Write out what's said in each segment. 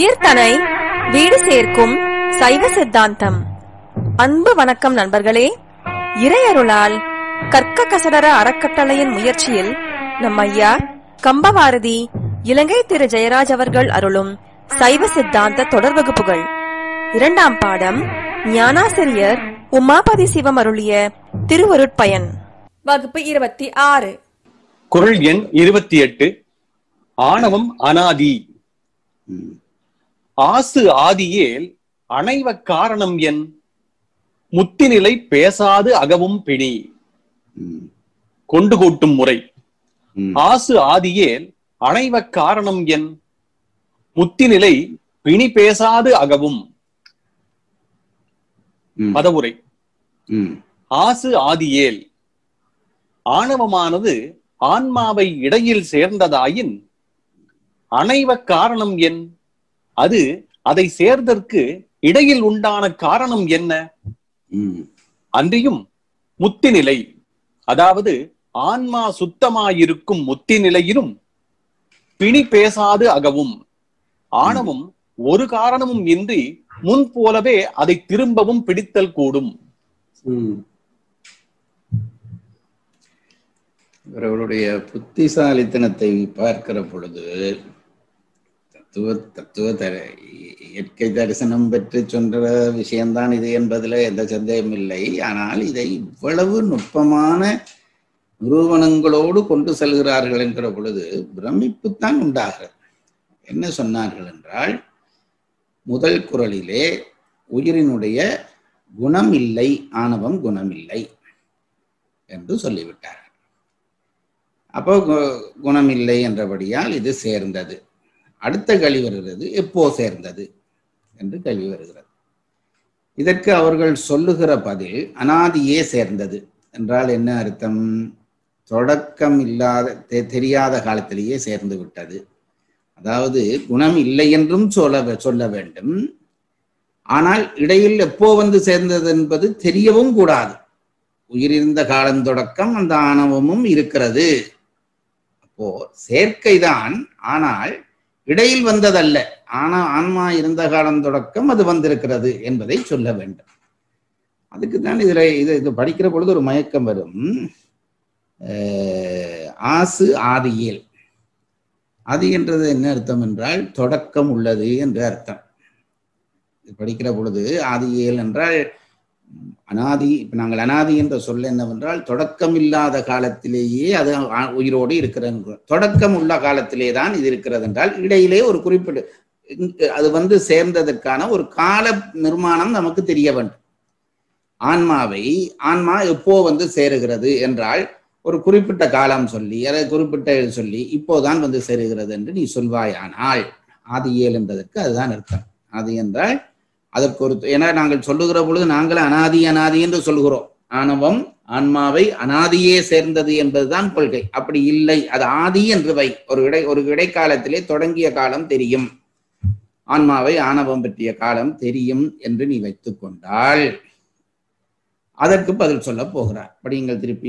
உயிர்தனை வீடு சேர்க்கும் சைவ சித்தாந்தம் அன்பு வணக்கம் நண்பர்களே இறையருளால் கற்க கசடர அறக்கட்டளையின் முயற்சியில் நம் ஐயா கம்பவாரதி இலங்கை திரு ஜெயராஜ் அவர்கள் அருளும் சைவ சித்தாந்த தொடர் வகுப்புகள் இரண்டாம் பாடம் ஞானாசிரியர் உமாபதி சிவம் அருளிய திருவருட்பயன் வகுப்பு இருபத்தி ஆறு குரல் எண் இருபத்தி எட்டு ஆணவம் அனாதி ஆசு ஆதியேல் அணைவ காரணம் என் முத்திநிலை பேசாது அகவும் பிணி கொண்டு கூட்டும் முறை ஆசு ஆதியேல் அணைவ காரணம் என் முத்திநிலை பிணி பேசாது அகவும் பதவுரை ஆசு ஆதியேல் ஆணவமானது ஆன்மாவை இடையில் சேர்ந்ததாயின் அணைவ காரணம் என் அது அதை சேர்தற்கு இடையில் உண்டான காரணம் என்ன அன்றியும் முத்திநிலை அதாவது ஆன்மா சுத்தமாயிருக்கும் முத்திநிலையிலும் பிணி பேசாது அகவும் ஆணவம் ஒரு காரணமும் இன்றி முன் போலவே அதை திரும்பவும் பிடித்தல் கூடும் இவர்களுடைய புத்திசாலித்தனத்தை பார்க்கிற பொழுது தத்துவ தத்துவ தர இயற்கை தரிசனம் பெற்று சொன்ற விஷயம்தான் இது என்பதில் எந்த சந்தேகம் இல்லை ஆனால் இதை இவ்வளவு நுட்பமான நிரூபணங்களோடு கொண்டு செல்கிறார்கள் என்கிற பொழுது பிரமிப்புத்தான் உண்டாகிறது என்ன சொன்னார்கள் என்றால் முதல் குரலிலே உயிரினுடைய குணம் இல்லை ஆணவம் குணமில்லை என்று சொல்லிவிட்டார் அப்போ குணம் இல்லை என்றபடியால் இது சேர்ந்தது அடுத்த கேள்வி வருகிறது எப்போ சேர்ந்தது என்று கேள்வி வருகிறது இதற்கு அவர்கள் சொல்லுகிற பதில் அனாதியே சேர்ந்தது என்றால் என்ன அர்த்தம் தொடக்கம் இல்லாத தெரியாத காலத்திலேயே சேர்ந்து விட்டது அதாவது குணம் இல்லை என்றும் சொல்ல சொல்ல வேண்டும் ஆனால் இடையில் எப்போ வந்து சேர்ந்தது என்பது தெரியவும் கூடாது உயிரிருந்த காலம் தொடக்கம் அந்த ஆணவமும் இருக்கிறது அப்போ சேர்க்கைதான் ஆனால் இடையில் வந்ததல்ல ஆனா ஆன்மா இருந்த காலம் தொடக்கம் அது வந்திருக்கிறது என்பதை சொல்ல வேண்டும் அதுக்கு தான் இதுல இது இது படிக்கிற பொழுது ஒரு மயக்கம் வரும் ஆசு ஆதியல் ஆதி என்றது என்ன அர்த்தம் என்றால் தொடக்கம் உள்ளது என்று அர்த்தம் படிக்கிற பொழுது ஆதியேல் என்றால் அனாதி இப்ப நாங்கள் அனாதி என்ற சொல்ல என்னவென்றால் தொடக்கம் இல்லாத காலத்திலேயே அது உயிரோடு இருக்கிறது தொடக்கம் உள்ள காலத்திலே தான் இது இருக்கிறது என்றால் இடையிலே ஒரு குறிப்பிட்ட அது வந்து சேர்ந்ததற்கான ஒரு கால நிர்மாணம் நமக்கு தெரிய வேண்டும் ஆன்மாவை ஆன்மா எப்போ வந்து சேருகிறது என்றால் ஒரு குறிப்பிட்ட காலம் சொல்லி அதை குறிப்பிட்ட சொல்லி இப்போதான் வந்து சேருகிறது என்று நீ சொல்வாயானால் ஆதியேல் என்பதற்கு அதுதான் அர்த்தம் ஆதி என்றால் அதற்கு ஒரு ஏன்னா நாங்கள் சொல்லுகிற பொழுது நாங்கள் அனாதி அனாதி என்று சொல்கிறோம் ஆணவம் ஆன்மாவை அனாதியே சேர்ந்தது என்பதுதான் கொள்கை அப்படி இல்லை அது ஆதி என்று வை ஒரு இடை ஒரு இடைக்காலத்திலே தொடங்கிய காலம் தெரியும் ஆன்மாவை ஆணவம் பற்றிய காலம் தெரியும் என்று நீ வைத்துக் கொண்டால் அதற்கு பதில் சொல்ல போகிறார் படியுங்கள் திருப்பி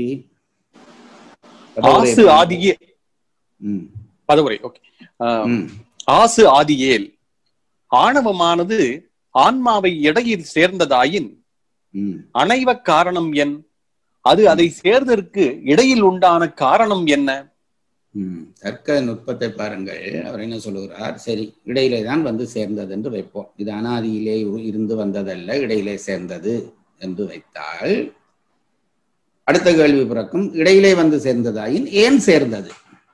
ஆசு ஆதியே பதவுரை ஓகே ஆசு ஆதியேல் ஆணவமானது ஆன்மாவை இடையில் சேர்ந்ததாயின் அணைவ காரணம் என் அது அதை சேர்தற்கு இடையில் உண்டான காரணம் என்ன தர்க்க நுட்பத்தை பாருங்கள் அவர் என்ன சொல்லுகிறார் சரி இடையிலே தான் வந்து சேர்ந்தது என்று வைப்போம் இது அனாதியிலே இருந்து வந்ததல்ல இடையிலே சேர்ந்தது என்று வைத்தால் அடுத்த கேள்வி பிறக்கும் இடையிலே வந்து சேர்ந்ததாயின் ஏன் சேர்ந்தது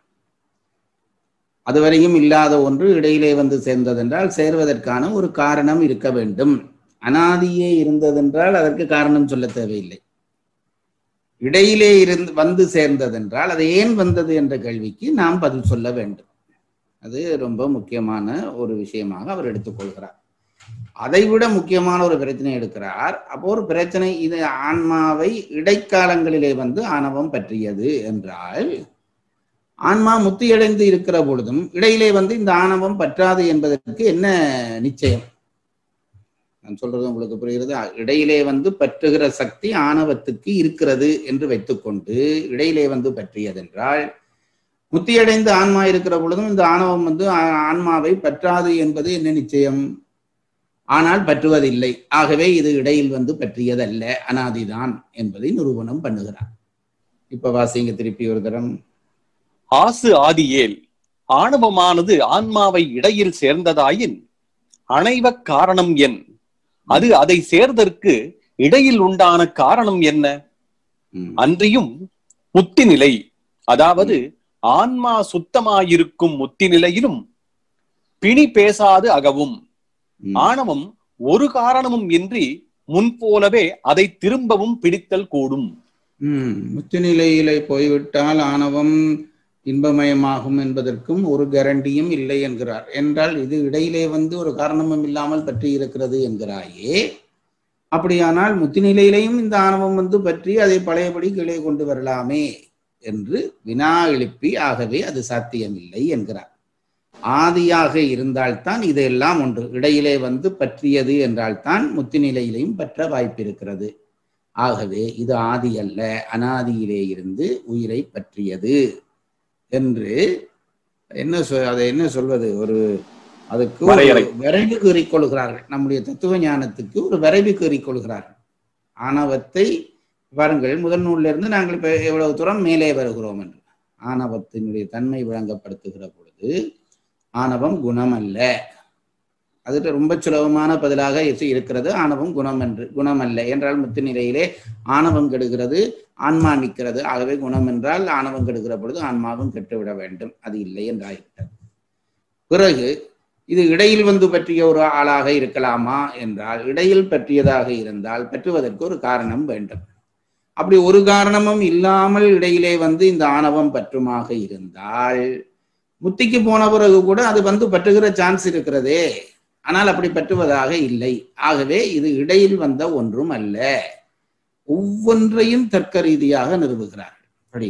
அதுவரையும் இல்லாத ஒன்று இடையிலே வந்து சேர்ந்ததென்றால் சேர்வதற்கான ஒரு காரணம் இருக்க வேண்டும் அனாதியே இருந்ததென்றால் அதற்கு காரணம் சொல்ல தேவையில்லை இடையிலே இருந்து வந்து சேர்ந்ததென்றால் அது ஏன் வந்தது என்ற கேள்விக்கு நாம் பதில் சொல்ல வேண்டும் அது ரொம்ப முக்கியமான ஒரு விஷயமாக அவர் எடுத்துக்கொள்கிறார் அதைவிட முக்கியமான ஒரு பிரச்சனை எடுக்கிறார் அப்போ ஒரு பிரச்சனை இது ஆன்மாவை இடைக்காலங்களிலே வந்து ஆணவம் பற்றியது என்றால் ஆன்மா முத்தியடைந்து இருக்கிற பொழுதும் இடையிலே வந்து இந்த ஆணவம் பற்றாது என்பதற்கு என்ன நிச்சயம் நான் சொல்றது உங்களுக்கு புரிகிறது இடையிலே வந்து பற்றுகிற சக்தி ஆணவத்துக்கு இருக்கிறது என்று வைத்துக்கொண்டு இடையிலே வந்து பற்றியதென்றால் முத்தியடைந்து ஆன்மா இருக்கிற பொழுதும் இந்த ஆணவம் வந்து ஆ- ஆன்மாவை பற்றாது என்பது என்ன நிச்சயம் ஆனால் பற்றுவதில்லை ஆகவே இது இடையில் வந்து பற்றியதல்ல அனாதிதான் என்பதை நிரூபணம் பண்ணுகிறார் இப்ப வாசிங்க திருப்பி ஒரு தரம் ஆசு ஆதியேல் ஆணவமானது ஆன்மாவை இடையில் சேர்ந்ததாயின் அணைவ காரணம் என் அது அதை சேர்தற்கு இடையில் உண்டான காரணம் என்ன ம். அன்றியும் முத்தி நிலை அதாவது ஆன்மா சுத்தமாயிருக்கும் முத்தி நிலையிலும் பிணி பேசாது அகவும் ம். ஆணவம் ஒரு காரணமும் இன்றி முன்போலவே அதை திரும்பவும் பிடித்தல் கூடும் ம் முத்து நிலையிலே போய்விட்டால் ஆணவம் இன்பமயமாகும் என்பதற்கும் ஒரு கேரண்டியும் இல்லை என்கிறார் என்றால் இது இடையிலே வந்து ஒரு காரணமும் இல்லாமல் பற்றி இருக்கிறது என்கிறாயே அப்படியானால் முத்து நிலையிலையும் இந்த ஆணவம் வந்து பற்றி அதை பழையபடி கீழே கொண்டு வரலாமே என்று வினா எழுப்பி ஆகவே அது சாத்தியமில்லை என்கிறார் ஆதியாக இருந்தால்தான் இதெல்லாம் ஒன்று இடையிலே வந்து பற்றியது என்றால்தான் முத்து நிலையிலையும் பற்ற வாய்ப்பிருக்கிறது ஆகவே இது ஆதி அல்ல அனாதியிலே இருந்து உயிரை பற்றியது என்று என்ன சொ- அதை என்ன சொல்வது ஒரு அதுக்கு ஒரு வரையறை. வரைவு கூறிக்கொள்கிறார்கள் நம்முடைய தத்துவ ஞானத்துக்கு ஒரு வரைவு கூறிக்கொள்கிறார்கள் ஆணவத்தை பாருங்கள் முதல் நூல்ல இருந்து நாங்கள் இப்ப எவ்வளவு தூரம் மேலே வருகிறோம் என்று ஆணவத்தினுடைய தன்மை விளங்கப்படுத்துகிற பொழுது ஆணவம் குணம் அல்ல அதுக்கு ரொம்ப சுலபமான பதிலாக இரு- இருக்கிறது ஆணவம் குணம் என்று குணம் அல்ல என்றால் முத்து நிலையிலே ஆணவம் கெடுகிறது ஆன்மா நிற்கிறது ஆகவே குணம் என்றால் ஆணவம் கெடுகிற பொழுது ஆன்மாவும் கெட்டுவிட வேண்டும் அது இல்லை என்றாகிவிட்டது பிறகு இது இடையில் வந்து பற்றிய ஒரு ஆளாக இருக்கலாமா என்றால் இடையில் பற்றியதாக இருந்தால் பற்றுவதற்கு ஒரு காரணம் வேண்டும் அப்படி ஒரு காரணமும் இல்லாமல் இடையிலே வந்து இந்த ஆணவம் பற்றுமாக இருந்தால் முத்திக்கு போன பிறகு கூட அது வந்து பற்றுகிற சான்ஸ் இருக்கிறதே ஆனால் அப்படி பற்றுவதாக இல்லை ஆகவே இது இடையில் வந்த ஒன்றும் அல்ல ஒவ்வொன்றையும் தர்க்க ரீதியாக நிறுவுகிறார் படி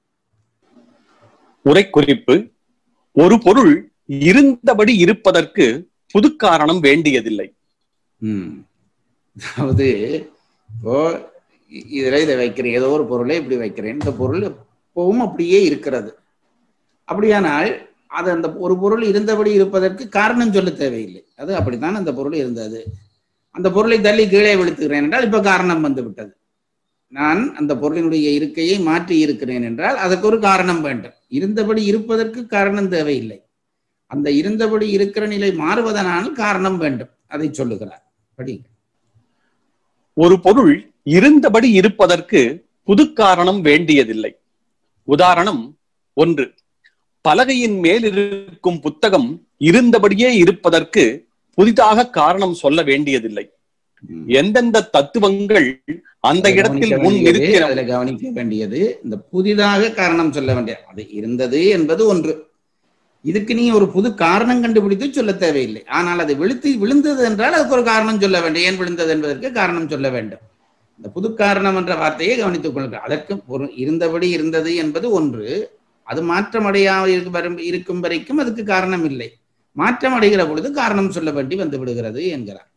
உரை குறிப்பு ஒரு பொருள் இருந்தபடி இருப்பதற்கு புது காரணம் வேண்டியதில்லை ம் அதாவது இப்போ இ- இதுல இதை வைக்கிறேன் ஏதோ ஒரு பொருளை இப்படி வைக்கிறேன் இந்த பொருள் எப்பவும் அப்படியே இருக்கிறது அப்படியானால் அது அந்த ஒரு பொருள் இருந்தபடி இருப்பதற்கு காரணம் சொல்ல தேவையில்லை அது அப்படித்தான் அந்த பொருள் இருந்தது அந்த பொருளை தள்ளி கீழே விழுத்துகிறேன் என்றால் இப்ப காரணம் வந்து விட்டது நான் அந்த பொருளினுடைய இருக்கையை மாற்றி இருக்கிறேன் என்றால் அதற்கு ஒரு காரணம் வேண்டும் இருந்தபடி இருப்பதற்கு காரணம் தேவையில்லை அந்த இருந்தபடி இருக்கிற நிலை மாறுவதனால் காரணம் வேண்டும் அதை சொல்லுகிறார் படி ஒரு பொருள் இருந்தபடி இருப்பதற்கு புது காரணம் வேண்டியதில்லை உதாரணம் ஒன்று பலகையின் மேல் இருக்கும் புத்தகம் இருந்தபடியே இருப்பதற்கு புதிதாக காரணம் சொல்ல வேண்டியதில்லை எந்தெந்த தத்துவங்கள் அந்த அதுல இடத்தில் கவனிக்க முன் வேண்டியது, நிறுத்தின அதுல கவனிக்க வேண்டியது இந்த புதிதாக காரணம் சொல்ல வேண்டிய அது இருந்தது என்பது ஒன்று இதுக்கு நீ ஒரு புது காரணம் கண்டுபிடித்து சொல்ல தேவையில்லை ஆனால் அது விழுத்து விழுந்தது என்றால் அதுக்கு ஒரு காரணம் சொல்ல வேண்டும் ஏன் விழுந்தது என்பதற்கு காரணம் சொல்ல வேண்டும் இந்த புது காரணம் என்ற வார்த்தையை கவனித்துக் கொள்ளுங்கள் அதற்கு ஒரு இருந்தபடி இருந்தது என்பது ஒன்று அது மாற்றமடையாமல் இருக்கு வரும் இருக்கும் வரைக்கும் அதுக்கு காரணம் இல்லை மாற்றம் அடைகிற பொழுது காரணம் சொல்ல வேண்டி வந்து விடுகிறது என்கிறார்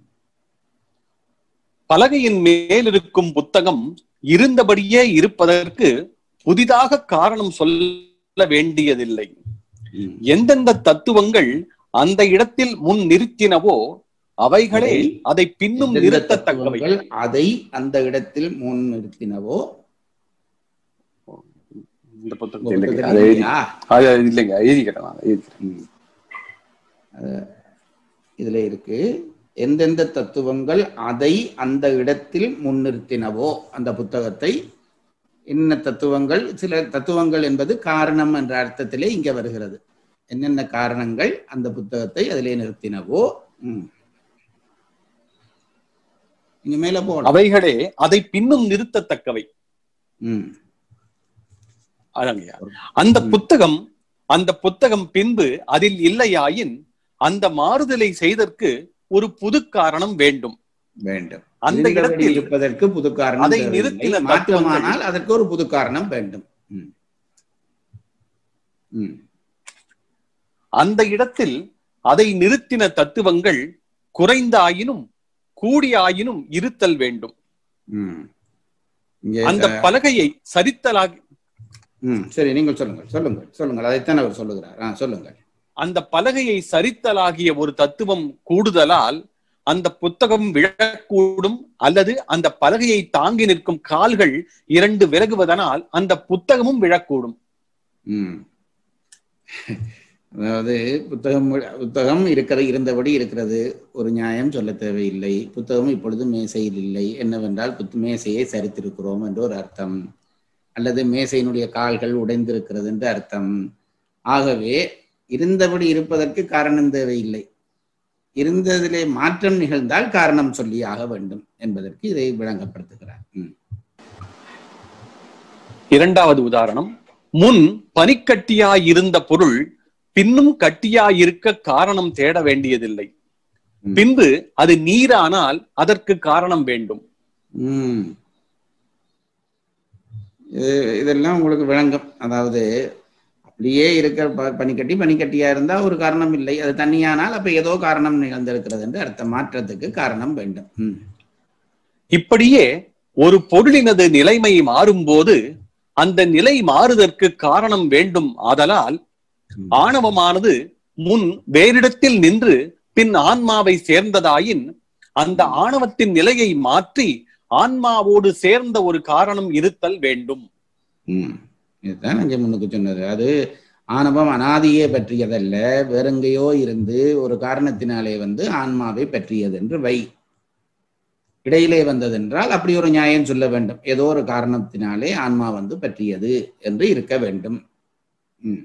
பலகையின் மேல் இருக்கும் புத்தகம் இருந்தபடியே இருப்பதற்கு புதிதாக காரணம் சொல்ல வேண்டியதில்லை ம். எந்தெந்த தத்துவங்கள் அந்த இடத்தில் முன் நிறுத்தினவோ அவைகளே அதை- அதை பின்னும் எந்தெந்த நிறுத்தத்தக்கவை தத்துவங்கள் அதை அந்த இடத்தில் முன் நிறுத்தினவோ இந்த புத்தகத்தில் உங்க இல்லைங்க. புத்தகத்துல அது எழுதி- இல்லையா? அது இல்லைங்க எழுதிக்கிறேன் நான் எழுதிக்கிறேன். ம். அது இதுல இருக்கு எந்தெந்த தத்துவங்கள் அதை அந்த இடத்தில் முன்னிறுத்தினவோ அந்த புத்தகத்தை என்ன தத்துவங்கள் சில தத்துவங்கள் என்பது காரணம் என்ற அர்த்தத்திலே இங்க வருகிறது என்னென்ன காரணங்கள் அந்த புத்தகத்தை அதிலே நிறுத்தினவோ ம். இங்க மேல போகலாம் அவைகளே அதை பின்னும் நிறுத்தத்தக்கவை ம். அதாங்கய்யா. அந்த ம். புத்தகம் அந்த புத்தகம் பின்பு அதில் இல்லையாயின் அந்த மாறுதலை செய்தற்கு ஒரு புது காரணம் வேண்டும் வேண்டும் அந்த இருந்தபடி இடத்தில் இருப்பதற்கு புது காரணம் அதை தேவையில்லை. நிறுத்தின மாற்றமானால் அதற்கு ஒரு புது காரணம் வேண்டும் ம். ம். அந்த இடத்தில் அதை நிறுத்தின தத்துவங்கள் குறைந்தாயினும் கூடியாயினும் இருத்தல் வேண்டும் ம். இங்கே அந்த பலகையை சரித்தலாகி ம் சரி நீங்கள் சொல்லுங்கள் சொல்லுங்கள் சொல்லுங்கள் அதைத்தான் அவர் சொல்லுகிறார் ஆ சொல்லுங்கள் அந்த பலகையை சரித்தலாகிய ஒரு தத்துவம் கூடுதலால் அந்த புத்தகம் விழக்கூடும் அல்லது அந்த பலகையை தாங்கி நிற்கும் கால்கள் இரண்டு விலகுவதனால் அந்த புத்தகமும் விழக்கூடும் ம் அதாவது புத்தகம் புத்தகம் இருக்கிறது இருந்தபடி இருக்கிறது ஒரு நியாயம் சொல்ல தேவையில்லை புத்தகம் இப்பொழுது மேசையில் இல்லை என்னவென்றால் புத் மேசையை சரித்திருக்கிறோம் என்று ஒரு அர்த்தம் அல்லது மேசையினுடைய கால்கள் உடைந்திருக்கிறது என்று அர்த்தம் ஆகவே இருந்தபடி இருப்பதற்கு காரணம் தேவையில்லை இருந்ததிலே மாற்றம் நிகழ்ந்தால் காரணம் சொல்லி ஆக வேண்டும் என்பதற்கு இதை விளங்கப்படுத்துகிறார் ம். இரண்டாவது உதாரணம் முன் பனிக்கட்டியாயிருந்த பொருள் பின்னும் கட்டியாயிருக்க காரணம் தேட வேண்டியதில்லை ம். பின்பு அது நீரானால் அதற்கு காரணம் வேண்டும் ம். இது- இதெல்லாம் உங்களுக்கு விளங்கும் அதாவது அப்படியே இருக்க ப- பனிக்கட்டி பனிக்கட்டியா இருந்தா ஒரு காரணம் இல்லை அது தண்ணியானால் அப்ப ஏதோ காரணம் நிகழ்ந்திருக்கிறது என்று அர்த்தம் மாற்றத்துக்கு காரணம் வேண்டும் ம். இப்படியே ஒரு பொருளினது நிலைமை மாறும்போது அந்த நிலை மாறுதற்கு காரணம் வேண்டும் ஆதலால் ம். ஆணவமானது முன் வேறிடத்தில் நின்று பின் ஆன்மாவை சேர்ந்ததாயின் அந்த ஆணவத்தின் நிலையை மாற்றி ஆன்மாவோடு சேர்ந்த ஒரு காரணம் இருத்தல் வேண்டும் ம். இதுதான் அங்கே முன்னுக்கு சொன்னது அது ஆணவம் அனாதியே பற்றியதல்ல வேறெங்கேயோ இருந்து ஒரு காரணத்தினாலே வந்து ஆன்மாவை பற்றியது என்று வை இடையிலே வந்ததென்றால் அப்படி ஒரு நியாயம் சொல்ல வேண்டும் ஏதோ ஒரு காரணத்தினாலே ஆன்மா வந்து பற்றியது என்று இருக்க வேண்டும் ம்.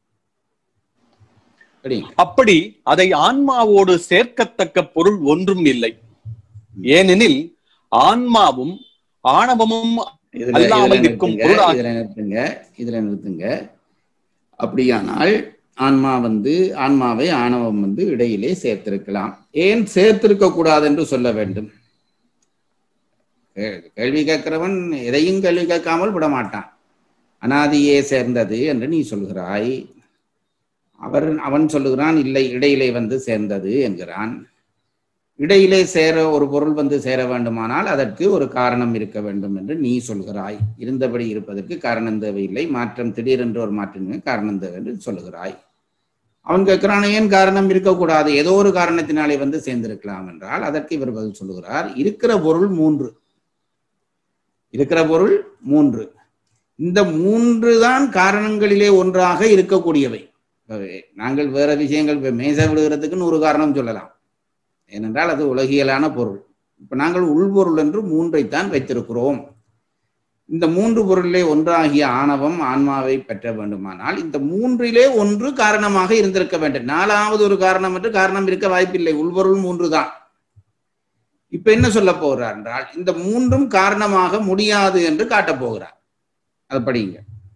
படிங்க. அப்படி அதை ஆன்மாவோடு சேர்க்கத்தக்க பொருள் ஒன்றும் இல்லை ஏனெனில் ஆன்மாவும் ஆணவமும் இதுல அல்லாமல் இதுல நிற்கும் நிறுத்துங்க, பொருளாக- இதுல நிறுத்துங்க இதுல நிறுத்துங்க அப்படியானால் ஆன்மா வந்து ஆன்மாவை ஆணவம் வந்து இடையிலே சேர்த்திருக்கலாம் ஏன் சேர்த்திருக்க கூடாது என்று சொல்ல வேண்டும் கே- கேள்வி கேட்கிறவன் எதையும் கேள்வி கேட்காமல் விட மாட்டான் அனாதியே சேர்ந்தது என்று நீ சொல்கிறாய் அவர் அவன் சொல்லுகிறான் இல்லை இடையிலே வந்து சேர்ந்தது என்கிறான் இடையிலே சேர ஒரு பொருள் வந்து சேர வேண்டுமானால் அதற்கு ஒரு காரணம் இருக்க வேண்டும் என்று நீ சொல்கிறாய் இருந்தபடி இருப்பதற்கு காரணம் தேவையில்லை மாற்றம் திடீரென்று ஒரு மாற்றம் காரணம் தேவை என்று சொல்லுகிறாய் அவன் கேட்கிறான் ஏன் காரணம் இருக்கக்கூடாது ஏதோ ஒரு காரணத்தினாலே வந்து சேர்ந்திருக்கலாம் என்றால் அதற்கு இவர் பதில் சொல்லுகிறார் இருக்கிற பொருள் மூன்று இருக்கிற பொருள் மூன்று இந்த மூன்று தான் காரணங்களிலே ஒன்றாக இருக்கக்கூடியவை இப்ப நாங்கள் வேற விஷயங்கள் இப்ப மேசை விடுகிறதுக்கு நூறு காரணம் சொல்லலாம் ஏனென்றால் அது உலகியலான பொருள் இப்ப நாங்கள் உள்பொருள் என்று மூன்றைத்தான் வைத்திருக்கிறோம் இந்த மூன்று பொருளிலே ஒன்றாகிய ஆணவம் ஆன்மாவை பெற்ற வேண்டுமானால் இந்த மூன்றிலே ஒன்று காரணமாக இருந்திருக்க வேண்டும் நாலாவது ஒரு காரணம் என்று காரணம் இருக்க வாய்ப்பில்லை உள்பொருள் மூன்று தான் இப்ப என்ன சொல்ல போகிறார் என்றால் இந்த மூன்றும் காரணமாக முடியாது என்று காட்டப் போகிறார் அது படிங்க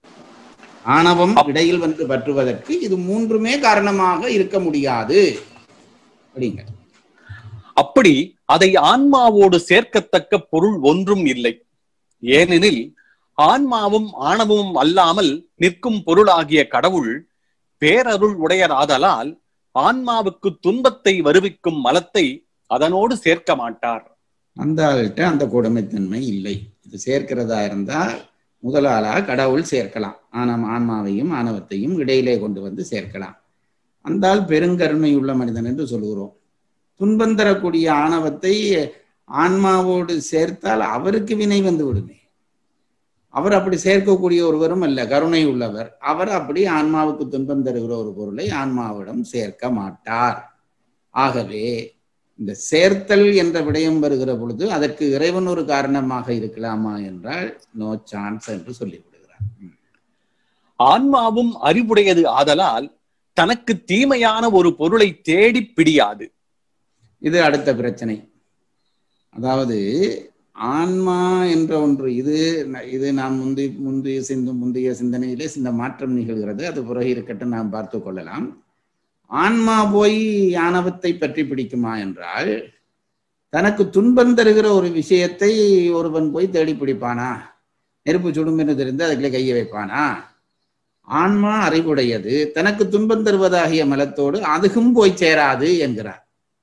ஆணவம் இடையில் வந்து பற்றுவதற்கு இது மூன்றுமே காரணமாக இருக்க முடியாது படிங்க அப்படி அதை ஆன்மாவோடு சேர்க்கத்தக்க பொருள் ஒன்றும் இல்லை ஏனெனில் ஆன்மாவும் ஆணவமும் அல்லாமல் நிற்கும் பொருளாகிய கடவுள் பேரருள் உடையராதலால் ஆன்மாவுக்கு துன்பத்தை வருவிக்கும் மலத்தை அதனோடு சேர்க்க மாட்டார் அந்த ஆள்கிட்ட அந்த கொடுமைத்தன்மை இல்லை இது சேர்க்கிறதா இருந்தா முதலாளா கடவுள் சேர்க்கலாம் ஆனம் ஆன்மாவையும் ஆணவத்தையும் இடையிலே கொண்டு வந்து சேர்க்கலாம் அந்த ஆள் பெருங்கருணை உள்ள மனிதன் என்று சொல்லுகிறோம் துன்பம் தரக்கூடிய ஆணவத்தை ஆன்மாவோடு சேர்த்தால் அவருக்கு வினை வந்து விடுமே அவர் அப்படி சேர்க்கக்கூடிய ஒருவரும் அல்ல கருணை உள்ளவர் அவர் அப்படி ஆன்மாவுக்கு துன்பம் தருகிற ஒரு பொருளை ஆன்மாவிடம் சேர்க்க மாட்டார் ஆகவே இந்த சேர்த்தல் என்ற விடயம் வருகிற பொழுது அதற்கு இறைவன் ஒரு காரணமாக இருக்கலாமா என்றால் நோ சான்ஸ் என்று சொல்லிவிடுகிறார் ம். ஆன்மாவும் அறிவுடையது ஆதலால் தனக்கு தீமையான ஒரு பொருளை தேடி பிடியாது இது அடுத்த பிரச்சனை அதாவது ஆன்மா என்ற ஒன்று இது இது நாம் முந்தி முந்தைய சிந்து முந்தைய சிந்தனையிலே இந்த மாற்றம் நிகழ்கிறது அது பிறகு இருக்கட்டும் நாம் பார்த்து கொள்ளலாம் ஆன்மா போய் ஆணவத்தை பற்றி பிடிக்குமா என்றால் தனக்கு துன்பம் தருகிற ஒரு விஷயத்தை ஒருவன் போய் தேடி பிடிப்பானா நெருப்பு சுடும் என்று தெரிந்து அதுக்குள்ளே கையை வைப்பானா ஆன்மா அறிவுடையது தனக்கு துன்பம் தருவதாகிய மலத்தோடு அதுவும் போய் சேராது என்கிறார்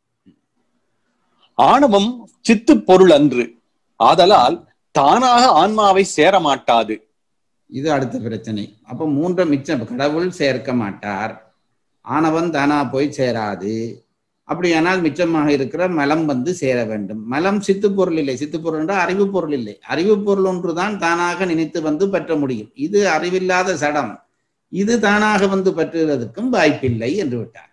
ஆணவம் சித்து பொருள் அன்று ஆதலால் தானாக ஆன்மாவை சேர மாட்டாது இது அடுத்த பிரச்சனை அப்ப மூன்று மிச்சம் கடவுள் சேர்க்க மாட்டார் ஆணவன் தானா போய் சேராது அப்படியானால் மிச்சமாக இருக்கிற மலம் வந்து சேர வேண்டும் மலம் சித்து பொருள் இல்லை சித்து பொருள் என்றால் அறிவு பொருள் இல்லை அறிவு பொருள் ஒன்றுதான் தானாக நினைத்து வந்து பற்ற முடியும் இது அறிவில்லாத சடம் இது தானாக வந்து பற்றுவதற்கும் வாய்ப்பில்லை என்று விட்டார்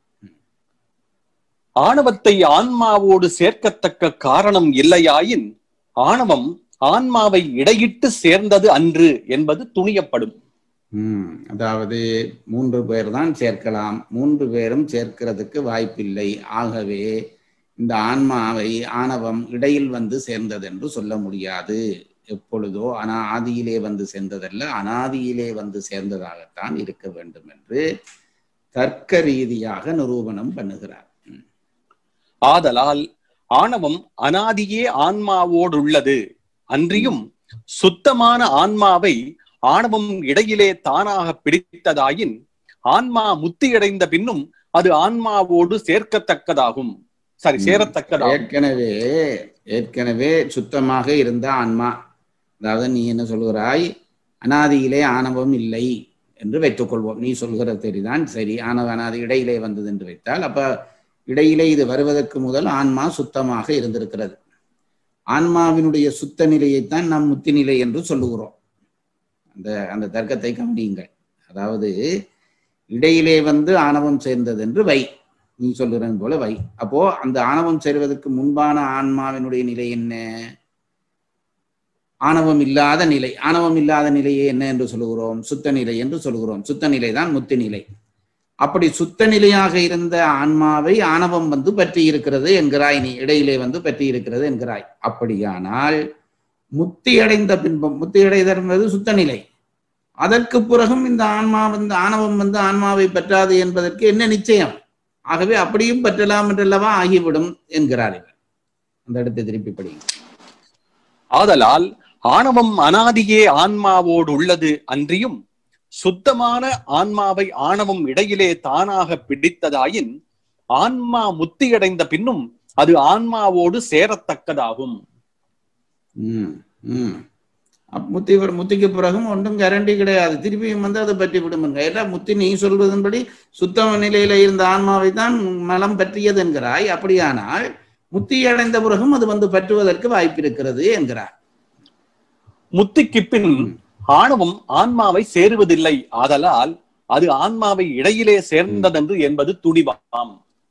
ஆணவத்தை ஆன்மாவோடு சேர்க்கத்தக்க காரணம் இல்லையாயின் ஆணவம் ஆன்மாவை இடையிட்டு சேர்ந்தது அன்று என்பது துணியப்படும் உம் அதாவது மூன்று பேர் தான் சேர்க்கலாம் மூன்று பேரும் சேர்க்கிறதுக்கு வாய்ப்பில்லை ஆகவே இந்த ஆன்மாவை ஆணவம் இடையில் வந்து சேர்ந்தது என்று சொல்ல முடியாது எப்பொழுதோ ஆனா ஆதியிலே வந்து சேர்ந்ததல்ல அனாதியிலே வந்து சேர்ந்ததாகத்தான் இருக்க வேண்டும் என்று தர்க்க ரீதியாக நிரூபணம் பண்ணுகிறார் உம். ஆதலால் ஆணவம் அனாதியே ஆன்மாவோடுள்ளது அன்றியும் சுத்தமான ஆன்மாவை ஆணவம் இடையிலே தானாக பிடித்ததாயின் ஆன்மா முத்தியடைந்த பின்னும் அது ஆன்மாவோடு சேர்க்கத்தக்கதாகும் சரி ம். சேரத்தக்கதாகும் ஏற்கனவே ஏற்கனவே சுத்தமாக இருந்த ஆன்மா அதாவது நீ என்ன சொல்கிறாய் அனாதியிலே ஆணவம் இல்லை என்று வைத்துக்கொள்வோம் நீ சொல்கிற தெரிதான் சரி ஆணவ அனாதி இடையிலே வந்தது என்று வைத்தால் அப்ப இடையிலே இது வருவதற்கு முதல் ஆன்மா சுத்தமாக இருந்திருக்கிறது ஆன்மாவினுடைய சுத்த நிலையைத்தான் நாம் முத்தி நிலை என்று சொல்லுகிறோம் அந்த அந்த தர்க்கத்தை கவனியுங்கள் அதாவது இடையிலே வந்து ஆணவம் சேர்ந்தது என்று வை நீ சொல்லுறது போல வை அப்போ அந்த ஆணவம் சேர்வதற்கு முன்பான ஆன்மாவினுடைய நிலை என்ன ஆணவம் இல்லாத நிலை ஆணவம் இல்லாத நிலையே என்ன என்று சொல்லுகிறோம் சுத்த நிலை என்று சொல்லுகிறோம் சுத்த நிலை தான் முத்து நிலை அப்படி சுத்த நிலையாக இருந்த ஆன்மாவை ஆணவம் வந்து பற்றி இருக்கிறது என்கிறாய் நீ இடையிலே வந்து பற்றி இருக்கிறது என்கிறாய் அப்படியானால் முத்தி அடைந்த பின்பம் முத்தி அடைதல் என்பது சுத்த நிலை அதற்கு பிறகும் இந்த ஆன்மா வந்து ஆணவம் வந்து ஆன்மாவை பற்றாது என்பதற்கு என்ன நிச்சயம் ஆகவே அப்படியும் பற்றலாம் என்றல்லவா ஆகிவிடும் என்கிறார் இவர் அந்த இடத்தை திருப்பி படிங்க ஆதலால் ஆணவம் அனாதியே ஆன்மாவோடு உள்ளது அன்றியும் சுத்தமான ஆன்மாவை ஆணவம் இடையிலே தானாக பிடித்ததாயின் ஆன்மா முத்தியடைந்த பின்னும் அது ஆன்மாவோடு சேரத்தக்கதாகும் ம் ம் அப் முத்தி முத்திக்கு பிறகும் ஒன்றும் கேரண்டி கிடையாது திருப்பியும் வந்து அதை பற்றி விடுமுங்க எல்லாம் முத்தி நீ சொல்வதன்படி சுத்த நிலையில இருந்த ஆன்மாவை தான் மலம் பற்றியது என்கிறாய் அப்படியானால் முத்தி அடைந்த பிறகும் அது வந்து பற்றுவதற்கு வாய்ப்பு இருக்கிறது என்கிறார் முத்திக்கு பின் ஆணவம் ஆன்மாவை சேருவதில்லை ஆதலால் அது ஆன்மாவை இடையிலே சேர்ந்ததென்று என்பது துணிவாம்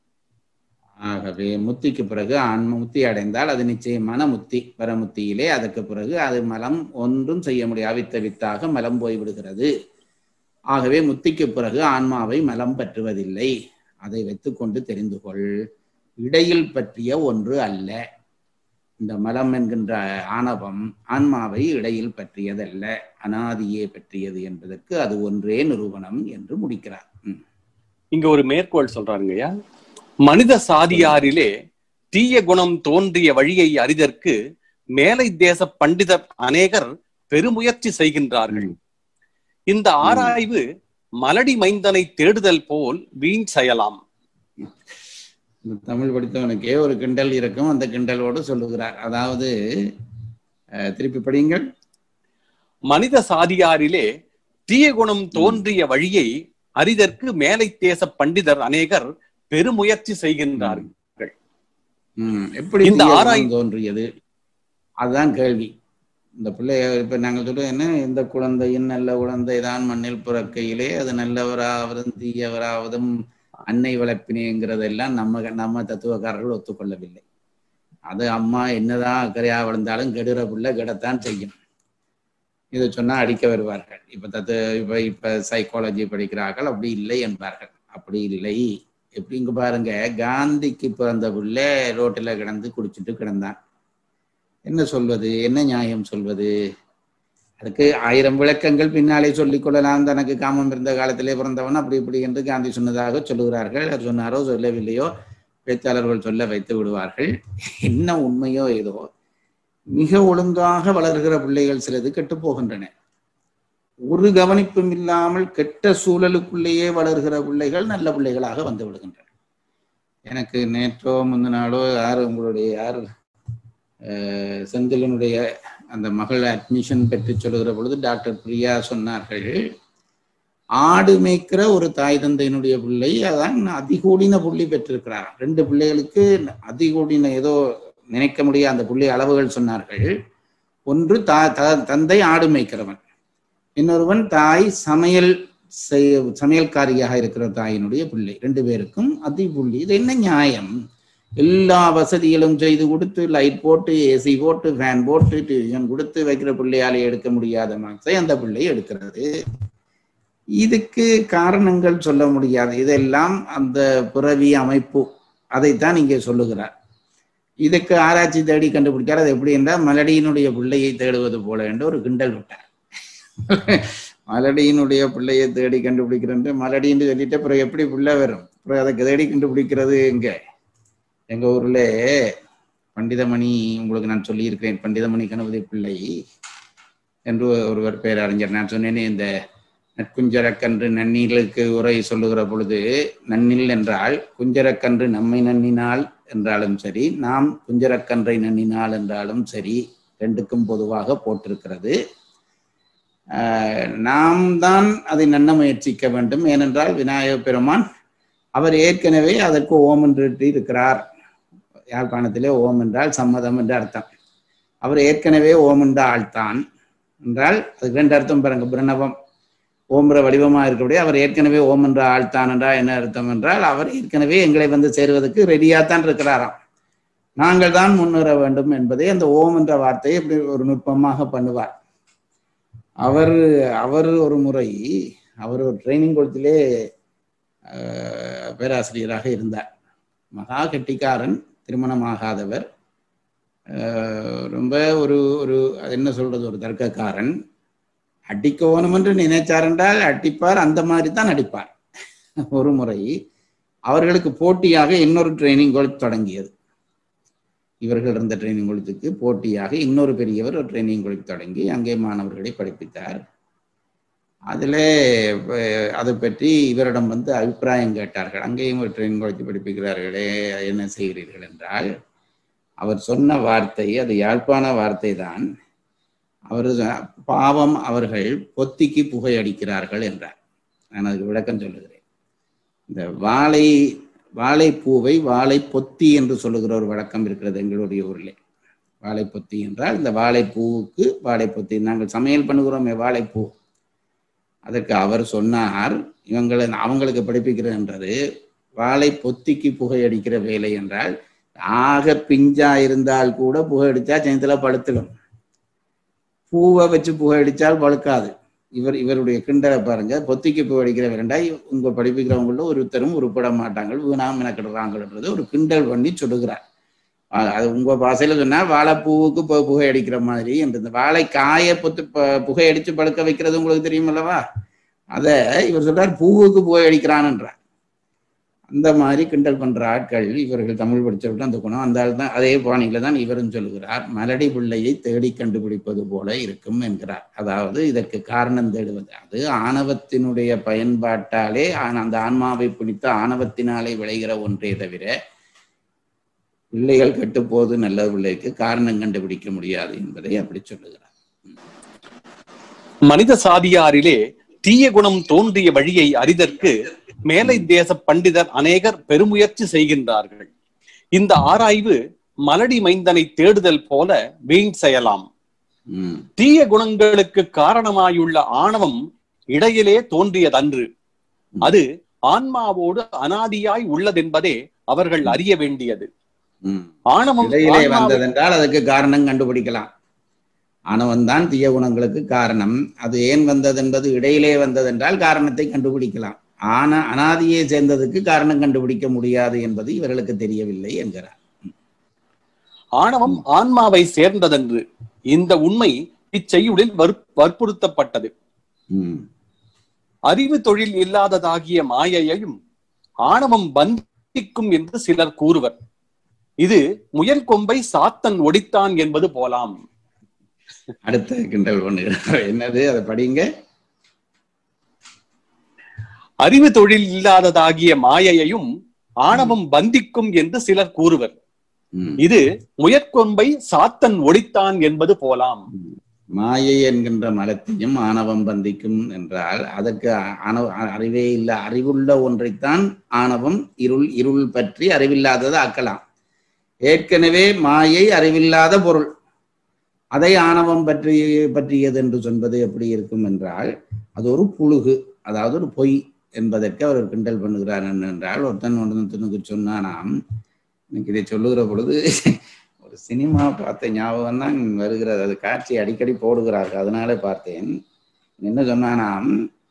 ஆகவே முத்திக்கு பிறகு ஆன்ம முத்தி அடைந்தால் அது நிச்சயமான முத்தி பரமுத்தியிலே அதற்கு பிறகு அது மலம் ஒன்றும் செய்ய முடியாது அவித்த வித்தாக மலம் போய்விடுகிறது ஆகவே முத்திக்கு பிறகு ஆன்மாவை மலம் பற்றுவதில்லை அதை வைத்துக்கொண்டு தெரிந்து கொள் இடையில் பற்றிய ஒன்று அல்ல இந்த மலம் என்கின்ற ஆணவம் ஆன்மாவை இடையில் பற்றியதல்ல அனாதியே பற்றியது என்பதற்கு அது ஒன்றே நிரூபணம் என்று முடிக்கிறார் ம். இங்க ஒரு மேற்கோள் சொல்றாருங்கய்யா மனித சாதியாரிலே தீய குணம் தோன்றிய வழியை அறிதற்கு மேலை தேச பண்டிதர் அநேகர் பெருமுயற்சி செய்கின்றார்கள் இந்த ஆராய்வு மலடி மைந்தனை தேடுதல் போல் வீண் செயலாம் இந்த தமிழ் படித்தவனுக்கே ஒரு கிண்டல் இருக்கும் அந்த கிண்டலோடு சொல்லுகிறார் அதாவது அஹ், திருப்பி படியுங்கள் மனித சாதியாரிலே தீய குணம் தோன்றிய வழியை அறிதற்கு மேலை தேச பண்டிதர் அநேகர் பெருமுயற்சி செய்கின்றார்கள் ம், எப்படி இந்த தீய ஆராய்- குணம் தோன்றியது அதுதான் கேள்வி இந்த பிள்ளை இப்ப நாங்க சொல்றோம் என்ன இந்த குழந்தையின் நல்ல குழந்தை தான் மண்ணில் பிறக்கையிலே அது நல்லவராவதும் தீயவராவதும் அன்னை வளர்ப்பினேங்கிறதெல்லாம் நம்ம நம்ம தத்துவக்காரர்கள் ஒத்துக்கொள்ளவில்லை அது அம்மா என்னதான் அக்கறையா வளர்ந்தாலும் கெடுற புள்ள கெடத்தான் செய்யும் இதை சொன்னா அடிக்க வருவார்கள் இப்ப தத்து இப்ப இப்ப சைக்காலஜி படிக்கிறார்கள் அப்படி இல்லை என்பார்கள் அப்படி இல்லை எப்படி இங்க பாருங்க காந்திக்கு பிறந்த புள்ள ரோட்டில் கிடந்து குடிச்சிட்டு கிடந்தான் என்ன சொல்வது என்ன நியாயம் சொல்வது அதுக்கு ஆயிரம் விளக்கங்கள் பின்னாலே சொல்லிக் கொள்ளலாம் தனக்கு காமம் இருந்த காலத்திலே பிறந்தவன் அப்படி இப்படி என்று காந்தி சொன்னதாக சொல்லுகிறார்கள் அவர் சொன்னாரோ சொல்லவில்லையோ பேச்சாளர்கள் சொல்ல வைத்து விடுவார்கள் என்ன உண்மையோ ஏதோ மிக ஒழுங்காக வளர்கிற பிள்ளைகள் சிலது கெட்டு போகின்றன ஒரு கவனிப்பும் இல்லாமல் கெட்ட சூழலுக்குள்ளேயே வளர்கிற பிள்ளைகள் நல்ல பிள்ளைகளாக வந்து விடுகின்றன எனக்கு நேற்றோ முந்தின நாளோ யார் உங்களுடைய யார் அஹ், செந்திலனுடைய அந்த மகள் அட்மிஷன் பற்றி சொல்லுகிற பொழுது டாக்டர் பிரியா சொன்னார்கள் ஆடு மேய்க்கிற ஒரு தாய் தந்தையினுடைய பிள்ளை அதான் அதிகூடின புள்ளி பெற்றிருக்கிறார் ரெண்டு பிள்ளைகளுக்கு அதிகூடின ஏதோ நினைக்க முடியாத அந்த புள்ளி அளவுகள் சொன்னார்கள் ஒன்று தா த- தந்தை ஆடு மேய்க்கிறவன் இன்னொருவன் தாய் சமையல் செய்ய சமையல்காரியாக இருக்கிற தாயினுடைய பிள்ளை ரெண்டு பேருக்கும் அதி புள்ளி இது என்ன நியாயம் எல்லா வசதிகளும் செய்து கொடுத்து லைட் போட்டு ஏசி போட்டு ஃபேன் போட்டு டிவிஷன் கொடுத்து வைக்கிற பிள்ளையாலே எடுக்க முடியாத மார்க்ஸை அந்த பிள்ளை எடுக்கிறது இதுக்கு காரணங்கள் சொல்ல முடியாது இதெல்லாம் அந்த பிறவி அமைப்பு அதைத்தான் இங்கே சொல்லுகிறார் இதுக்கு ஆராய்ச்சி தேடி கண்டுபிடிச்சார் அது எப்படி என்றால் மலடியினுடைய பிள்ளையை தேடுவது போல என்று ஒரு கிண்டல் விட்டார் மலடியினுடைய பிள்ளையை தேடி கண்டுபிடிக்கிறேன் மலடின்னு சொல்லிட்டு அப்புறம் எப்படி பிள்ளை வரும் அப்புறம் அதை தேடி கண்டுபிடிக்கிறது எங்க எங்க ஊர்ல பண்டிதமணி உங்களுக்கு நான் சொல்லியிருக்கிறேன் பண்டிதமணி கணபதி பிள்ளை என்று ஒருவர் பேர் அறிஞர் நான் சொன்னேனே இந்த நற்குஞ்சரக்கன்று நன்னீர்களுக்கு உரை சொல்லுகிற பொழுது நன்னில் என்றால் குஞ்சரக்கன்று நம்மை நன்னினால் என்றாலும் சரி நாம் குஞ்சரக்கன்றை நன்னினால் என்றாலும் சரி ரெண்டுக்கும் பொதுவாக போட்டிருக்கிறது ஆஹ் நாம் தான் அதை நன்ன முயற்சிக்க வேண்டும் ஏனென்றால் விநாயக பெருமான் அவர் ஏற்கனவே அதற்கு ஓம் என்று இருக்கிறார் யாழ்ப்பாணத்திலே ஓம் என்றால் சம்மதம் என்று அர்த்தம் அவர் ஏற்கனவே ஓம் என்ற ஆள்தான் என்றால் அதுக்கு ரெண்டு அர்த்தம் பாருங்க பிரணவம் ஓம்ற வடிவமா இருக்கக்கூடிய அவர் ஏற்கனவே ஓம் என்ற ஆள்தான் என்றால் என்ன அர்த்தம் என்றால் அவர் ஏற்கனவே எங்களை வந்து சேருவதற்கு ரெடியாத்தான் இருக்கிறாராம் நாங்கள் தான் முன்னேற வேண்டும் என்பதை அந்த ஓம் என்ற வார்த்தையை இப்படி ஒரு நுட்பமாக பண்ணுவார் அவர் அவர் ஒரு முறை அவர் ஒரு ட்ரைனிங் குளத்திலே ஆஹ், பேராசிரியராக இருந்தார் மகா கெட்டிக்காரன் திருமணமாகாதவர் ஆஹ், ரொம்ப ஒரு ஒரு அது என்ன சொல்றது ஒரு தர்க்கக்காரன் அடிக்கோணும் என்று நினைச்சார் என்றால் அடிப்பார் அந்த மாதிரி தான் அடிப்பார் ஒரு முறை அவர்களுக்கு போட்டியாக இன்னொரு ட்ரைனிங் கோல் தொடங்கியது இவர்கள் இருந்த ட்ரைனிங் குளத்துக்கு போட்டியாக இன்னொரு பெரியவர் ஒரு ட்ரைனிங் குளம் தொடங்கி அங்கே மாணவர்களை படிப்பித்தார் அதில் அதை பற்றி இவரிடம் வந்து அபிப்பிராயம் கேட்டார்கள் அங்கேயும் ஒரு ட்ரைனிங் குளத்தை படிப்பிக்கிறார்களே என்ன செய்கிறீர்கள் என்றால் அவர் சொன்ன வார்த்தை அது யாழ்ப்பாண வார்த்தை தான் அவர் சொ- பாவம் அவர்கள் பொத்திக்கு புகை அடிக்கிறார்கள் என்றார் நான் அதுக்கு விளக்கம் சொல்லுகிறேன் இந்த வாழை வாழைப்பூவை வாழை பொத்தி என்று சொல்லுகிற ஒரு வழக்கம் இருக்கிறது எங்களுடைய ஊரில் வாழைப்பொத்தி என்றால் இந்த வாழைப்பூவுக்கு வாழைப்பொத்தி நாங்கள் சமையல் பண்ணுகிறோமே வாழைப்பூ அதற்கு அவர் சொன்னார் இவங்களை அவங்களுக்கு படிப்பிக்கிறன்றது வாழை பொத்திக்கு புகை அடிக்கிற வேலை என்றால் ஆக பிஞ்சா இருந்தால் கூட புகை அடிச்சா சேத்துல பழுத்துடும் பூவை வச்சு புகை அடிச்சால் பழுக்காது இவர் இவருடைய கிண்டலை பாருங்க பொத்திக்கு பூ அடிக்கிற வேண்டா உங்க படிப்பிக்கிறவங்கள ஒருத்தரும் உருப்பட மாட்டாங்க வீணாம மெனக்கிடுறாங்கன்றது ஒரு கிண்டல் பண்ணி சொல்லுகிறார் அஹ் அது உங்க பாசையில சொன்னா வாழைப்பூவுக்கு பு- புகை அடிக்கிற மாதிரி என்று இந்த வாழை காய பொத்து ப- புகை அடிச்சு பழுக்க வைக்கிறது உங்களுக்கு தெரியும் அல்லவா அத இவர் சொல்றார் பூவுக்கு புகை அடிக்கிறான்ன்றார் அந்த மாதிரி கிண்டல் பண்ற ஆட்கள் இவர்கள் தமிழ் படிச்சவர்கள் அந்த குணம் அந்த ஆள் தான் அதே பாணியில தான் இவரும் சொல்லுகிறார் மலடி பிள்ளையை தேடி கண்டுபிடிப்பது போல இருக்கும் என்கிறார் அதாவது இதற்கு காரணம் தேடுவது அது ஆணவத்தினுடைய பயன்பாட்டாலே ஆன- அந்த ஆன்மாவை பிடித்த ஆணவத்தினாலே விளைகிற ஒன்றே தவிர பிள்ளைகள் கெட்டுப்போது நல்ல பிள்ளைக்கு காரணம் கண்டுபிடிக்க முடியாது என்பதை அப்படி சொல்லுகிறார் மனித சாதியாரிலே தீய குணம் தோன்றிய வழியை அறிதற்கு மேலை தேச பண்டிதர் அநேகர் பெருமுயற்சி செய்கின்றார்கள் இந்த ஆராய்வு மலடி மைந்தனை தேடுதல் போல வீண் செயலாம் ம் தீய குணங்களுக்கு காரணமாயுள்ள ஆணவம் இடையிலே தோன்றியதன்று அது ஆன்மாவோடு அனாதியாய் உள்ளதென்பதே அவர்கள் அறிய வேண்டியது ம் ஆணவம் இடையிலே ஆன்மாவை- வந்ததென்றால் அதுக்கு காரணம் கண்டுபிடிக்கலாம் ஆணவன் தான் தீய குணங்களுக்கு காரணம் அது ஏன் வந்தது என்பது இடையிலே வந்ததென்றால் காரணத்தை கண்டுபிடிக்கலாம் ஆனா அனாதியை சேர்ந்ததுக்கு காரணம் கண்டுபிடிக்க முடியாது என்பது இவர்களுக்கு தெரியவில்லை என்கிறார் ஆணவம் ஆன்மாவை சேர்ந்ததென்று இந்த உண்மை இச்செய்யுளில் வற்பு- வற்புறுத்தப்பட்டது ம் அறிவு தொழில் இல்லாததாகிய மாயையையும் ஆணவம் பந்திக்கும் என்று சிலர் கூறுவர் இது முயல் கொம்பை சாத்தன் ஒடித்தான் என்பது போலாம் அடுத்த கிண்டல் பண்ணுகிறார் என்னது அதை படிங்க அறிவு தொழில் இல்லாததாகிய மாயையையும் ஆணவம் பந்திக்கும் என்று சிலர் கூறுவர் ம். இது முயற்கொம்பை சாத்தன் ஒடித்தான் என்பது போலாம் மாயை என்கின்ற மலத்தையும் ஆணவம் பந்திக்கும் என்றால் அதற்கு ஆணவ அறிவே இல்ல அறிவுள்ள ஒன்றைத்தான் ஆணவம் இருள் இருள் பற்றி அறிவில்லாததை ஆக்கலாம் ஏற்கனவே மாயை அறிவில்லாத பொருள் அதை ஆணவம் பற்றி பற்றியது என்று சொல்வது எப்படி இருக்கும் என்றால் அது ஒரு புழுகு அதாவது ஒரு பொய் என்பதற்கு அவர் கிண்டல் பண்ணுகிறார் என்றால் ஒருத்தன் ஒருத்தனுக்கு சொன்னானாம் எனக்கு இதை சொல்லுகிற பொழுது ஒரு சினிமா பார்த்த ஞாபகம் தான் வருகிறது அது காட்சி அடிக்கடி போடுகிறார்கள் அதனால பார்த்தேன் என்ன சொன்னானாம்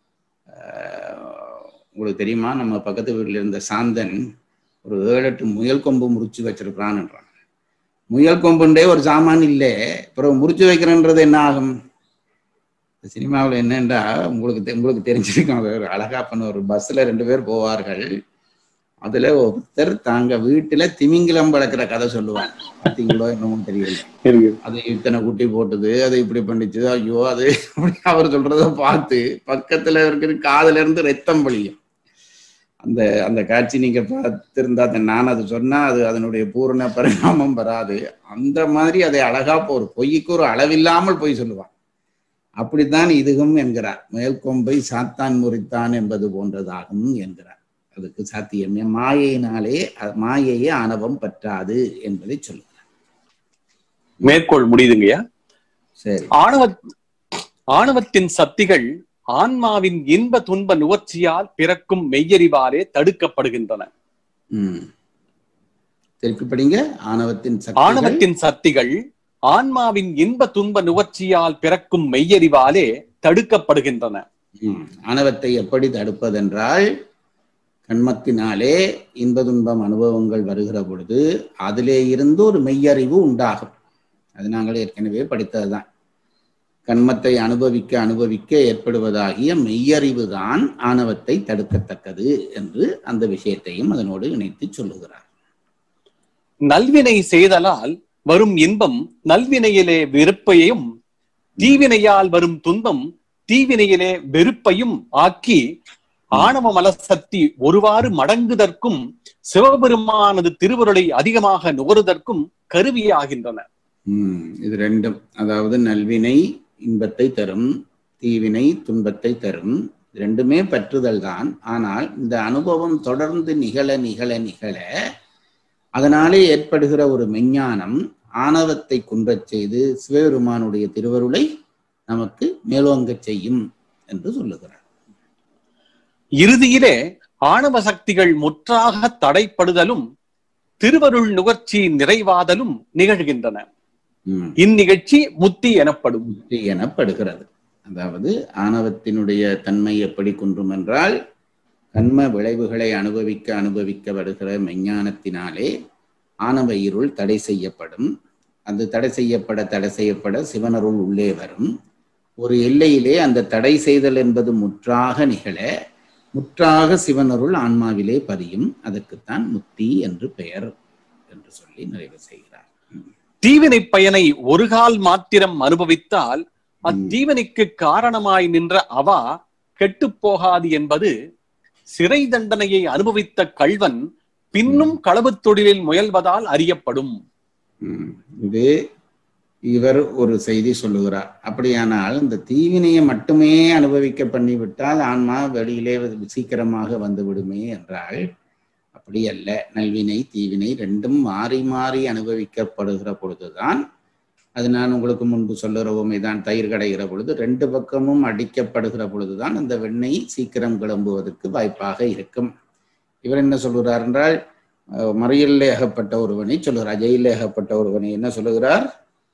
ஆஹ், உங்களுக்கு தெரியுமா நம்ம பக்கத்து வீட்டில் இருந்த சாந்தன் ஒரு ஏழு எட்டு முயல் கொம்பு முறிச்சு வச்சிருக்கிறான்ன்றான் முயல் கொம்புண்டே ஒரு சாமான் இல்லை அப்புறம் முறிச்சு வைக்கிறேன்றது என்ன ஆகும் சினிமாவில் என்னண்டா உங்களுக்கு தெ- உங்களுக்கு தெரிஞ்சிருக்கும் அது ஒரு அழகா பண்ண ஒரு பஸ்ல ரெண்டு பேர் போவார்கள் அதுல ஒருத்தர் தாங்க வீட்டுல திமிங்கிலம் வளர்க்குற கதை சொல்லுவாங்க பார்த்தீங்களோ என்னமோ தெரியல அது இத்தனை குட்டி போட்டது அது இப்படி பண்ணிச்சு ஐயோ அது அப்படி அவர் சொல்றத பார்த்து பக்கத்துல இருக்கிற காதுல இருந்து ரத்தம் வழியும் அந்த அந்த காட்சி நீங்க பார்த்திருந்தா அதை நான் அது சொன்னா அது அதனுடைய பூரண பரிணாமம் வராது அந்த மாதிரி அதை அழகா போ- ஒரு பொய்க்கு ஒரு அளவில்லாமல் பொய் சொல்லுவான் அப்படித்தான் இதுகும் என்கிறார் மேல்கொம்பை சாத்தான் முறித்தான் என்பது போன்றதாகும் என்கிறார் அதுக்கு சாத்தியமே மாயையினாலே அ- மாயையே ஆணவம் பற்றாது என்பதை சொல்லுகிறார் மேற்கோள் முடியுதுங்கய்யா சரி ஆணவ ஆணவத்தின் சக்திகள் ஆன்மாவின் இன்ப துன்ப நுகர்ச்சியால் பிறக்கும் மெய்யறிவாலே தடுக்கப்படுகின்றன ம் திருப்பி படிங்க ஆணவத்தின் சக்திகள் ஆணவத்தின் சக்திகள் ஆன்மாவின் இன்ப துன்ப நுகர்ச்சியால் பிறக்கும் மெய்யறிவாலே தடுக்கப்படுகின்றன ம். ஆணவத்தை எப்படி தடுப்பதென்றால் கண்மத்தினாலே இன்ப துன்பம் அனுபவங்கள் வருகிற பொழுது அதிலே இருந்து ஒரு மெய்யறிவு உண்டாகும் அது நாங்கள் ஏற்கனவே படித்ததுதான் கண்மத்தை அனுபவிக்க அனுபவிக்க ஏற்படுவதாகிய மெய்யறிவு தான் ஆணவத்தை தடுக்கத்தக்கது என்று அந்த விஷயத்தையும் அதனோடு இணைத்து சொல்லுகிறார் நல்வினை செய்தலால் வரும் இன்பம் நல்வினையிலே வெறுப்பையும் தீவினையால் வரும் துன்பம் தீவினையிலே வெறுப்பையும் ஆக்கி ஆணவ மலசக்தி ஒருவாறு மடங்குதற்கும் சிவபெருமானது திருவருளை அதிகமாக நுகருதற்கும் கருவியாகின்றன ம், இது ரெண்டும் அதாவது நல்வினை இன்பத்தை தரும் தீவினை துன்பத்தை தரும் இது ரெண்டுமே பற்றுதல் தான் ஆனால் இந்த அனுபவம் தொடர்ந்து நிகழ நிகழ நிகழ அதனாலே ஏற்படுகிற ஒரு மெஞ்ஞானம் ஆணவத்தை குன்றச் செய்து சிவபெருமானுடைய திருவருளை நமக்கு மேலோங்கச் செய்யும் என்று சொல்லுகிறார் இறுதியிலே ஆணவ சக்திகள் முற்றாக தடைப்படுதலும் திருவருள் நுகர்ச்சி நிறைவாதலும் நிகழ்கின்றன ம். இந்நிகழ்ச்சி முத்தி எனப்படும் முக்தி எனப்படுகிறது அதாவது ஆணவத்தினுடைய தன்மை எப்படி குன்றும் என்றால் கண்ம விளைவுகளை அனுபவிக்க அனுபவிக்க வருகிற மெஞ்ஞானத்தினாலே ஆணவ இருள் தடை செய்யப்படும் அது தடை செய்யப்பட தடை செய்யப்பட சிவனருள் உள்ளே வரும் ஒரு எல்லையிலே அந்த தடை செய்தல் என்பது முற்றாக நிகழ முற்றாக சிவனருள் ஆன்மாவிலே பதியும் அதற்குத்தான் முக்தி என்று பெயர் என்று சொல்லி நிறைவு செய்கிறார் தீவினை பயனை ஒரு கால் மாத்திரம் அனுபவித்தால் அத்தீவனைக்கு காரணமாய் நின்ற அவா கெட்டுப் போகாது என்பது சிறை தண்டனையை அனுபவித்த கள்வன் பின்னும் களவுத் தொழிலில் முயல்வதால் அறியப்படும் ம். இது இவர் ஒரு செய்தி சொல்லுகிறார் அப்படியானால் இந்த தீவினையை மட்டுமே அனுபவிக்க பண்ணிவிட்டால் ஆன்மா வெளியிலே வந்து சீக்கிரமாக வந்து விடுமே என்றால் அப்படி அல்ல நல்வினை தீவினை ரெண்டும் மாறி மாறி அனுபவிக்கப்படுகிற பொழுதுதான் அது நான் உங்களுக்கு முன்பு சொல்லுகிற உண்மைதான் தயிர் கடைகிற பொழுது ரெண்டு பக்கமும் அடிக்கப்படுகிற பொழுதுதான் அந்த வெண்ணெய் சீக்கிரம் கிளம்புவதற்கு வாய்ப்பாக இருக்கும் இவர் என்ன சொல்கிறார் என்றால் அஹ், மறியலிலே அகப்பட்ட ஒருவனை சொல்லுகிறார் ஜெயிலே அகப்பட்ட ஒருவனை என்ன சொல்லுகிறார்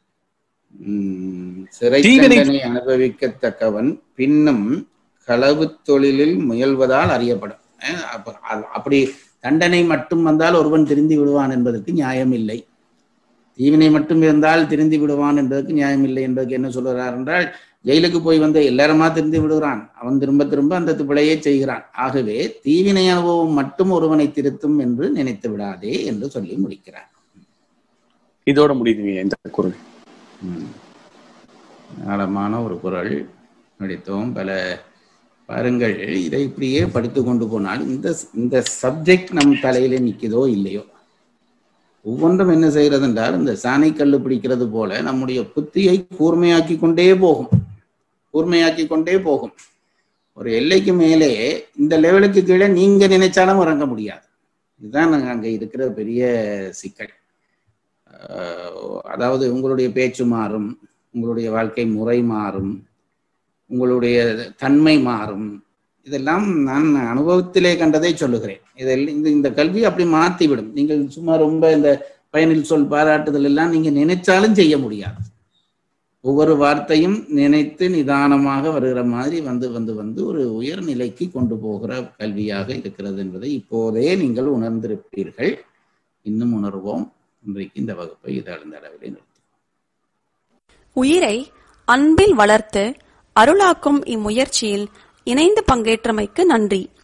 உம், சிறை தீவினை- தண்டனை அனுபவிக்கத்தக்கவன் பின்னும் களவு தொழிலில் முயல்வதால் அறியப்படும் அஹ், அப்ப அ- அப்படி தண்டனை மட்டும் வந்தால் ஒருவன் திருந்தி விடுவான் என்பதற்கு நியாயம் இல்லை தீவினை மட்டும் இருந்தால் திருந்தி விடுவான் என்பதற்கு நியாயம் இல்லை என்பதற்கு என்ன சொல்கிறார் என்றால் ஜெயிலுக்கு போய் வந்த எல்லாருமா திருந்தி விடுகிறான் அவன் திரும்ப திரும்ப அந்த பிழையை செய்கிறான் ஆகவே தீவினை அனுபவம் மட்டும் ஒருவனை திருத்தும் என்று நினைத்து விடாதே என்று சொல்லி முடிக்கிறார் இதோட முடியுதுங்க இந்த குரல் ம். ஆழமான ஒரு குரல் படித்தோம் பல பாருங்கள் இதை இப்படியே படித்து கொண்டு போனால் இந்த இந்த சப்ஜெக்ட் நம் தலையில நிக்குதோ இல்லையோ ஒவ்வொன்றும் என்ன செய்கிறது என்றால் இந்த சாணைக்கல்லு பிடிக்கிறது போல நம்முடைய புத்தியை கூர்மையாக்கி கொண்டே போகும் கூர்மையாக்கி கொண்டே போகும் ஒரு எல்லைக்கு மேலே இந்த லெவலுக்கு கீழே நீங்க நினைச்சாலும் இறங்க முடியாது இதுதான் அங்க இருக்கிற பெரிய சிக்கல் ஆஹ் அதாவது உங்களுடைய பேச்சு மாறும் உங்களுடைய வாழ்க்கை முறை மாறும் உங்களுடைய தன்மை மாறும் இதெல்லாம் நான் அனுபவத்திலே கண்டதை சொல்லுகிறேன் இதெல்லாம் இந்த இந்த கல்வி அப்படி மாற்றிவிடும் நீங்கள் சும்மா ரொம்ப இந்த பயனில் சொல் பாராட்டுதல் எல்லாம் நீங்க நினைச்சாலும் செய்ய முடியாது ஒவ்வொரு வார்த்தையும் நினைத்து நிதானமாக வருகிற மாதிரி வந்து வந்து வந்து ஒரு உயர் நிலைக்கு கொண்டு போகிற கல்வியாக இருக்கிறது என்பதை இப்போதே நீங்கள் உணர்ந்திருப்பீர்கள் இன்னும் உணர்வோம் இன்றைக்கு இந்த வகுப்பை இதழ்ந்த அளவிலே நிறுத்துவோம் உயிரை அன்பில் வளர்த்து அருளாக்கும் இம்முயற்சியில் இணைந்து பங்கேற்றமைக்கு நன்றி